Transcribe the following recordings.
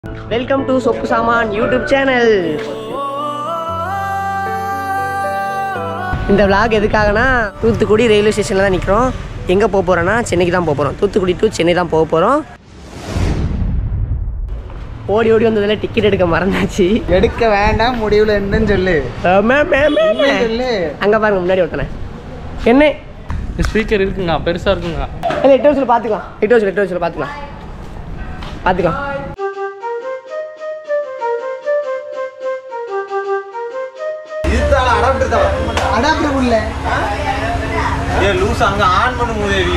Welcome to சொப்பு சாமான் YouTube channel இந்த vlog எதுக்காகனா தூத்துக்குடி ரயில்வே ஸ்டேஷனில் தான் நிற்கிறோம் எங்கே போக போகிறோன்னா சென்னைக்கு தான் போக போகிறோம் தூத்துக்குடி டு சென்னை தான் போக போகிறோம் ஓடி ஓடி வந்ததில் டிக்கெட் எடுக்க மறந்தாச்சு எடுக்க வேண்டாம் முடிவுல என்னன்னு சொல்லு என்ன சொல்லு அங்கே பாருங்க முன்னாடி ஒருத்தனை என்ன ஸ்பீக்கர் இருக்குங்க பெருசா இருக்குங்க இல்லை எட்டு வருஷத்தில் பார்த்துக்கலாம் எட்டு வருஷம் எட்டு வருஷத்தில் பார்த்துக்கலாம் பார்த்துக்கலாம் அடாப்டர் உள்ள ஏ லூஸ் அங்க ஆன் பண்ணு மூதேவி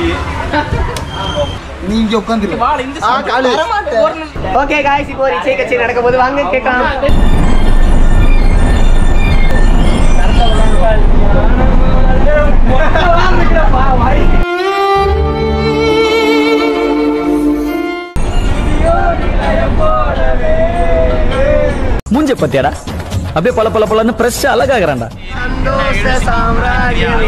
நீ இங்க உட்காந்துரு ஆ காலு ஓகே காய்ஸ் இப்போ ஒரு இசை கச்சேரி நடக்கும் போது வாங்க கேட்கலாம் மூஞ்ச பத்தியாடா அப்படியே பல பல பலன்னு ஃப்ரெஷ் அழகாகிறான்டா சந்தோஷ சாம்ராஜ்யமே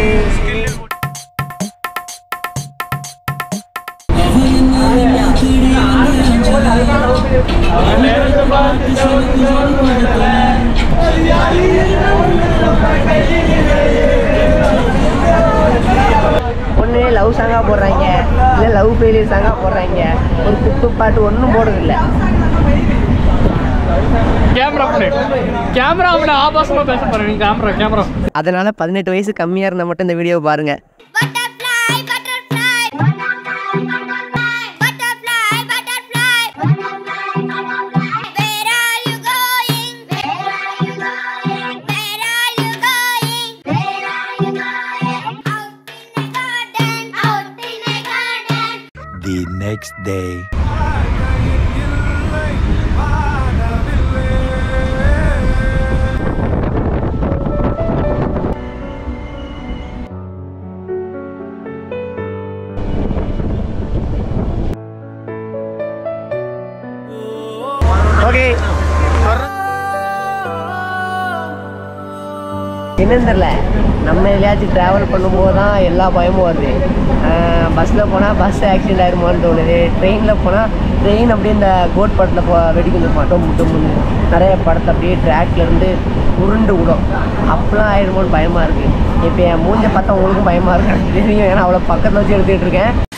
ஒன்று லவ் சாங்காக போடுறாங்க இல்லை லவ் ஃபெயிலியர் சாங்காக போடுறாங்க ஒரு குத்து பாட்டு ஒன்றும் போடுறதில்ல கேமரா பண்ணு கேமரா அவனை ஆபாசமா பேச போறேன் கேமரா கேமரா அதனால பதினெட்டு வயசு கம்மியாக இருந்தால் மட்டும் இந்த வீடியோவை பாருங்க Butterfly, butterfly. Butterfly, butterfly. Where are you going? Where are you going? Where are you going? Where are you going? Out in a garden. Out in a garden. The next day okay என்னன்னு தெரில நம்ம எதுலையாச்சும் travel பண்ணும்போது தான் எல்லா பயமும் வருது பஸ்ஸில் போனால் பஸ் ஆக்சிடென்ட் ஆயிருமான்னு தோணுது ட்ரெயினில் போனால் ட்ரெயின் அப்படியே இந்த கோட் படத்தில் போ வெடிக்கும் மாட்டோம் முட்டு முன்னு நிறைய படத்தை அப்படியே ட்ராக்ல இருந்து உருண்டு விடும் அப்பெல்லாம் ஆயிடுமோன்னு பயமாக இருக்குது இப்போ என் மூஞ்ச பார்த்தா உங்களுக்கும் பயமாக இருக்கு எனக்கு தெரியும் ஏன்னா அவ்வளோ பக்கத்தில் வச்சு எடுத்துக்கிட்டு இருக்கேன்